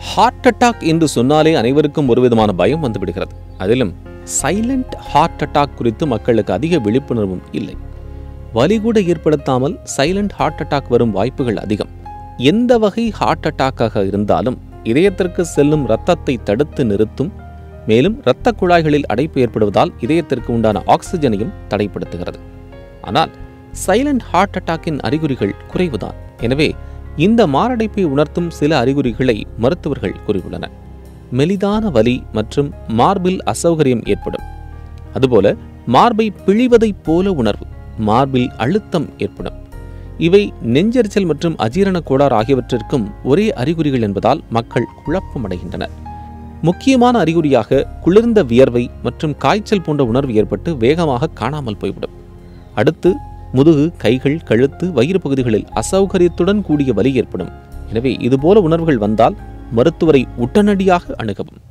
heart attack என்று சொன்னாலே அனைவருக்கும் ஒரு விதமான பயம் வந்துவிடுகிறது அதிலும் சைலண்ட் ஹார்ட் அட்டாக் குறித்து மக்களுக்கு அதிக விழிப்புணர்வும் இல்லை வலி கூட ஏற்படுத்தாமல் சைலண்ட் ஹார்ட் அட்டாக் வரும் வாய்ப்புகள் அதிகம் எந்த வகை ஹார்ட் அட்டாக்காக இருந்தாலும் இதயத்திற்கு செல்லும் இரத்தத்தை தடுத்து நிறுத்தும் மேலும் இரத்த குழாய்களில் அடைப்பு ஏற்படுவதால் இதயத்திற்கு உண்டான ஆக்சிஜனையும் தடைப்படுத்துகிறது ஆனால் சைலண்ட் ஹார்ட் அட்டாக்கின் அறிகுறிகள் குறைவுதான் எனவே இந்த மாரடைப்பை உணர்த்தும் சில அறிகுறிகளை மருத்துவர்கள் கூறியுள்ளனர் மெலிதான வலி மற்றும் மார்பில் அசௌகரியம் ஏற்படும் அதுபோல மார்பை பிழிவதைப் போல உணர்வு மார்பில் அழுத்தம் ஏற்படும் இவை நெஞ்செரிச்சல் மற்றும் அஜீரண கோளாறு ஆகியவற்றிற்கும் ஒரே அறிகுறிகள் என்பதால் மக்கள் குழப்பமடைகின்றனர் முக்கியமான அறிகுறியாக குளிர்ந்த வியர்வை மற்றும் காய்ச்சல் போன்ற உணர்வு ஏற்பட்டு வேகமாக காணாமல் போய்விடும் அடுத்து முதுகு கைகள் கழுத்து வயிறு பகுதிகளில் அசௌகரியத்துடன் கூடிய வலி ஏற்படும் எனவே இதுபோல உணர்வுகள் வந்தால் மருத்துவரை உடனடியாக அணுகவும்